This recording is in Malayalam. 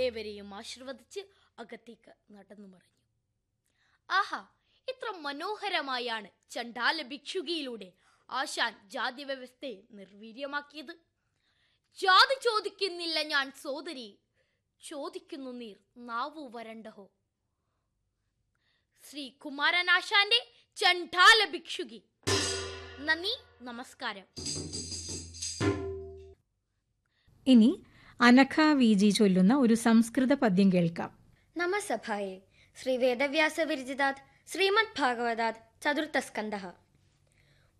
ഏവരെയും ആശീർവദിച്ച് അകത്തേക്ക് നടന്നു മറിഞ്ഞു ആഹാ ഇത്ര മനോഹരമായാണ് ചണ്ടാല ഭിക്ഷുകിയിലൂടെ ആശാൻ ജാതി വ്യവസ്ഥയെ നിർവീര്യമാക്കിയത് ജാതി ചോദിക്കുന്നില്ല ഞാൻ സോദരി ചോദിക്കുന്നു നീർ നാവു വരണ്ടഹോ ശ്രീ കുമാരനാശാന്റെ ചണ്ടാല ഭിക്ഷുകി നന്ദി നമസ്കാരം ഇനി അനഘ വി ജി ചൊല്ലുന്ന ഒരു സംസ്കൃത പദ്യം കേൾക്കാം നമസഭായേ ശ്രീവേദവ്യാസവിരചിതാത് ശ്രീമദ് ഭാഗവതാത് ചതുർത്ഥസ്കന്ധः